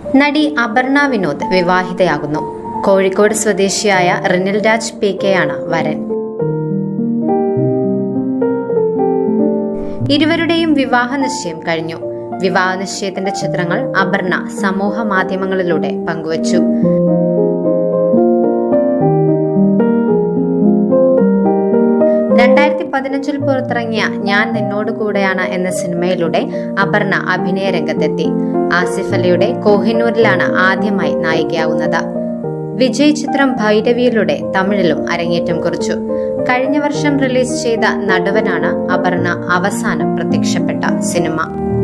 നടി അപർണ വിനോദ് വിവാഹിതയാകുന്നു കോഴിക്കോട് സ്വദേശിയായ റിനിൽ രാജ് പി കെയാണ് വരൻ ഇരുവരുടെയും വിവാഹ നിശ്ചയം കഴിഞ്ഞു വിവാഹ നിശ്ചയത്തിന്റെ ചിത്രങ്ങൾ അപർണ സമൂഹ മാധ്യമങ്ങളിലൂടെ പങ്കുവച്ചു രണ്ടായിരത്തി പതിനഞ്ചിൽ പുറത്തിറങ്ങിയ ഞാൻ നിന്നോട് കൂടെയാണ് എന്ന സിനിമയിലൂടെ അപർണ അഭിനയ രംഗത്തെത്തി ആസിഫ് അലിയുടെ കോഹിനൂരിലാണ് ആദ്യമായി നായികയാവുന്നത് വിജയ് ചിത്രം ഭൈരവിയിലൂടെ തമിഴിലും അരങ്ങേറ്റം കുറിച്ചു കഴിഞ്ഞ വർഷം റിലീസ് ചെയ്ത നടുവനാണ് അപർണ അവസാനം പ്രത്യക്ഷപ്പെട്ട സിനിമ